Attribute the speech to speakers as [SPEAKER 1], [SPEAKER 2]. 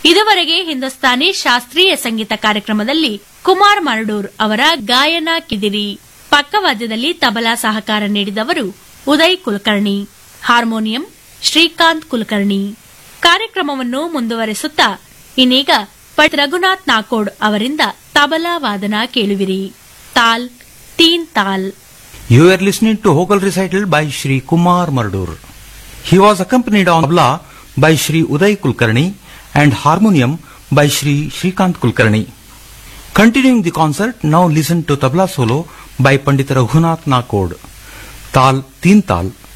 [SPEAKER 1] ಇದುವರೆಗೆ ಹಿಂದೂಸ್ತಾನಿ ಶಾಸ್ತ್ರೀಯ ಸಂಗೀತ ಕಾರ್ಯಕ್ರಮದಲ್ಲಿ ಕುಮಾರ್ ಮರಡೂರ್ ಅವರ ಗಾಯನ ಕಿದಿರಿ ಪಕ್ಕವಾದ್ಯದಲ್ಲಿ ತಬಲಾ ಸಹಕಾರ ನೀಡಿದವರು ಉದಯ್ ಕುಲಕರ್ಣಿ ಹಾರ್ಮೋನಿಯಂ ಶ್ರೀಕಾಂತ್ ಕುಲಕರ್ಣಿ ಕಾರ್ಯಕ್ರಮವನ್ನು ಮುಂದುವರೆಸುತ್ತಾ ಇನ್ನೀಗ ಪಟ್ ರಘುನಾಥ್ ನಾಕೋಡ್ ಅವರಿಂದ ತಬಲಾ ವಾದನ ಕೇಳುವಿರಿ ತಾಲ್ ತೀನ್ ತಾಲ್
[SPEAKER 2] You were listening to vocal recital by Shri Kumar Mardur. He was accompanied on tabla by Shri Uday Kulkarni and harmonium by Shri Shrikant Kulkarni. Continuing the concert, now listen to tabla solo by Pandit Raghunath Nakod. Tal Teen Tal